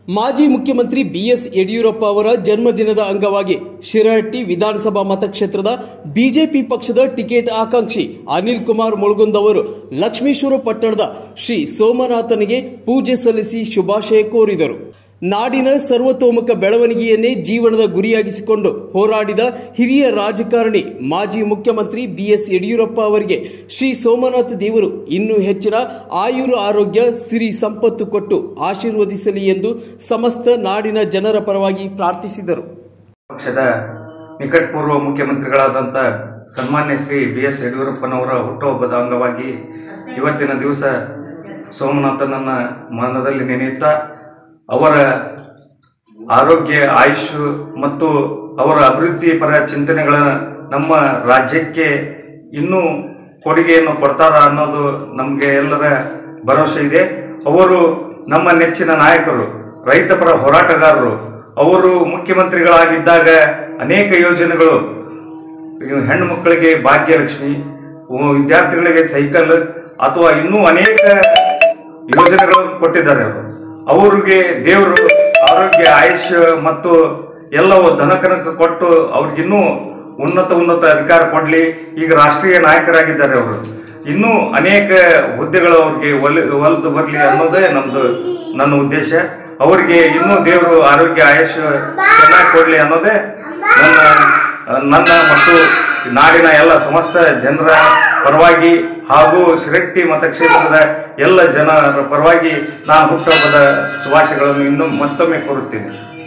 ಮಾಜಿ ಮುಖ್ಯಮಂತ್ರಿ ಬಿಎಸ್ ಯಡಿಯೂರಪ್ಪ ಅವರ ಜನ್ಮದಿನದ ಅಂಗವಾಗಿ ಶಿರಹಟ್ಟಿ ವಿಧಾನಸಭಾ ಮತಕ್ಷೇತ್ರದ ಬಿಜೆಪಿ ಪಕ್ಷದ ಟಿಕೆಟ್ ಆಕಾಂಕ್ಷಿ ಅನಿಲ್ ಕುಮಾರ್ ಮುಳುಗುಂದ್ ಅವರು ಲಕ್ಷ್ಮೀಶ್ವರ ಪಟ್ಟಣದ ಶ್ರೀ ಸೋಮನಾಥನಿಗೆ ಪೂಜೆ ಸಲ್ಲಿಸಿ ಶುಭಾಶಯ ಕೋರಿದರು ನಾಡಿನ ಸರ್ವತೋಮುಖ ಬೆಳವಣಿಗೆಯನ್ನೇ ಜೀವನದ ಗುರಿಯಾಗಿಸಿಕೊಂಡು ಹೋರಾಡಿದ ಹಿರಿಯ ರಾಜಕಾರಣಿ ಮಾಜಿ ಮುಖ್ಯಮಂತ್ರಿ ಬಿಎಸ್ ಯಡಿಯೂರಪ್ಪ ಅವರಿಗೆ ಶ್ರೀ ಸೋಮನಾಥ ದೇವರು ಇನ್ನೂ ಹೆಚ್ಚಿನ ಆಯುರ ಆರೋಗ್ಯ ಸಿರಿ ಸಂಪತ್ತು ಕೊಟ್ಟು ಆಶೀರ್ವದಿಸಲಿ ಎಂದು ಸಮಸ್ತ ನಾಡಿನ ಜನರ ಪರವಾಗಿ ಪ್ರಾರ್ಥಿಸಿದರು ಪಕ್ಷದ ನಿಕಟಪೂರ್ವ ಮುಖ್ಯಮಂತ್ರಿಗಳಾದಂಥ ಸನ್ಮಾನ್ಯ ಶ್ರೀ ಬಿ ಎಸ್ ಯಡಿಯೂರಪ್ಪನವರ ಹುಟ್ಟುಹಬ್ಬದ ಅಂಗವಾಗಿ ಇವತ್ತಿನ ದಿವಸ ಸೋಮನಾಥನನ್ನ ಮನದಲ್ಲಿ ನೆನೆಯುತ್ತಾ ಅವರ ಆರೋಗ್ಯ ಆಯುಷ್ ಮತ್ತು ಅವರ ಅಭಿವೃದ್ಧಿ ಪರ ಚಿಂತನೆಗಳ ನಮ್ಮ ರಾಜ್ಯಕ್ಕೆ ಇನ್ನೂ ಕೊಡುಗೆಯನ್ನು ಕೊಡ್ತಾರ ಅನ್ನೋದು ನಮಗೆ ಎಲ್ಲರ ಭರವಸೆ ಇದೆ ಅವರು ನಮ್ಮ ನೆಚ್ಚಿನ ನಾಯಕರು ರೈತಪರ ಹೋರಾಟಗಾರರು ಅವರು ಮುಖ್ಯಮಂತ್ರಿಗಳಾಗಿದ್ದಾಗ ಅನೇಕ ಯೋಜನೆಗಳು ಈಗ ಹೆಣ್ಣು ಮಕ್ಕಳಿಗೆ ಭಾಗ್ಯಲಕ್ಷ್ಮಿ ಉ- ವಿದ್ಯಾರ್ಥಿಗಳಿಗೆ ಸೈಕಲ್ ಅಥವಾ ಇನ್ನೂ ಅನೇಕ ಯೋಜನೆಗಳನ್ನು ಕೊಟ್ಟಿದ್ದಾರೆ ಅವರು ಅವರಿಗೆ ದೇವರು ಆರೋಗ್ಯ ಆಯುಷ್ ಮತ್ತು ಎಲ್ಲವೂ ಧನಕನಕ ಕೊಟ್ಟು ಅವ್ರಿಗಿನ್ನೂ ಉನ್ನತ ಉನ್ನತ ಅಧಿಕಾರ ಕೊಡಲಿ ಈಗ ರಾಷ್ಟ್ರೀಯ ನಾಯಕರಾಗಿದ್ದಾರೆ ಅವರು ಇನ್ನೂ ಅನೇಕ ಹುದ್ದೆಗಳು ಅವ್ರಿಗೆ ಒಲ್ ಒಲ್ದು ಬರಲಿ ಅನ್ನೋದೇ ನಮ್ದು ನನ್ನ ಉದ್ದೇಶ ಅವರಿಗೆ ಇನ್ನೂ ದೇವರು ಆರೋಗ್ಯ ಆಯುಷ್ ಚೆನ್ನಾಗಿ ಕೊಡಲಿ ಅನ್ನೋದೇ ನನ್ನ ನನ್ನ ಮತ್ತು ನಾಡಿನ ಎಲ್ಲ ಸಮಸ್ತ ಜನರ ಪರವಾಗಿ ಹಾಗೂ ಶಿರಟ್ಟಿ ಮತಕ್ಷೇತ್ರದ ಎಲ್ಲ ಜನರ ಪರವಾಗಿ ನಾನು ಹುಟ್ಟುಹಬ್ಬದ ಶುಭಾಶಯಗಳನ್ನು ಇನ್ನೂ ಮತ್ತೊಮ್ಮೆ ಕೋರುತ್ತೇನೆ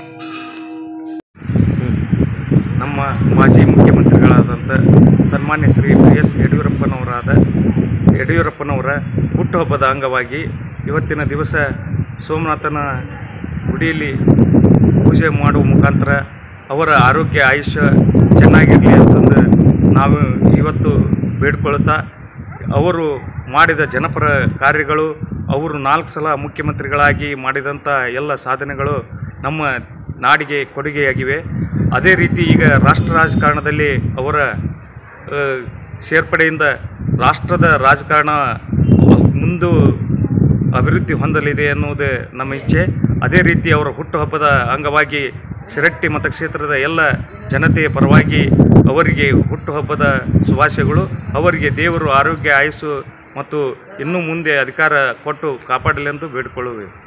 ನಮ್ಮ ಮಾಜಿ ಮುಖ್ಯಮಂತ್ರಿಗಳಾದಂಥ ಸನ್ಮಾನ್ಯ ಶ್ರೀ ಬಿ ಎಸ್ ಯಡಿಯೂರಪ್ಪನವರಾದ ಯಡಿಯೂರಪ್ಪನವರ ಹುಟ್ಟುಹಬ್ಬದ ಅಂಗವಾಗಿ ಇವತ್ತಿನ ದಿವಸ ಸೋಮನಾಥನ ಗುಡಿಯಲ್ಲಿ ಪೂಜೆ ಮಾಡುವ ಮುಖಾಂತರ ಅವರ ಆರೋಗ್ಯ ಆಯುಷ್ಯ ಚೆನ್ನಾಗಿರಲಿ ಅಂತಂದು ನಾವು ಇವತ್ತು ಬೇಡ್ಕೊಳ್ತಾ ಅವರು ಮಾಡಿದ ಜನಪರ ಕಾರ್ಯಗಳು ಅವರು ನಾಲ್ಕು ಸಲ ಮುಖ್ಯಮಂತ್ರಿಗಳಾಗಿ ಮಾಡಿದಂಥ ಎಲ್ಲ ಸಾಧನೆಗಳು ನಮ್ಮ ನಾಡಿಗೆ ಕೊಡುಗೆಯಾಗಿವೆ ಅದೇ ರೀತಿ ಈಗ ರಾಷ್ಟ್ರ ರಾಜಕಾರಣದಲ್ಲಿ ಅವರ ಆ, ಸೇರ್ಪಡೆಯಿಂದ ರಾಷ್ಟ್ರದ ರಾಜಕಾರಣ ಮುಂದು ಅಭಿವೃದ್ಧಿ ಹೊಂದಲಿದೆ ಎನ್ನುವುದೇ ನಮ್ಮ ಇಚ್ಛೆ ಅದೇ ರೀತಿ ಅವರ ಹುಟ್ಟುಹಬ್ಬದ ಅಂಗವಾಗಿ ಶಿರಟ್ಟಿ ಮತಕ್ಷೇತ್ರದ ಎಲ್ಲ ಜನತೆಯ ಪರವಾಗಿ ಅವರಿಗೆ ಹುಟ್ಟುಹಬ್ಬದ ಶುಭಾಶಯಗಳು ಅವರಿಗೆ ದೇವರು ಆರೋಗ್ಯ ಆಯುಸ್ಸು ಮತ್ತು ಇನ್ನು ಮುಂದೆ ಅಧಿಕಾರ ಕೊಟ್ಟು ಕಾಪಾಡಲಿ ಎಂದು ಬೇಡಿಕೊಳ್ಳುವೆ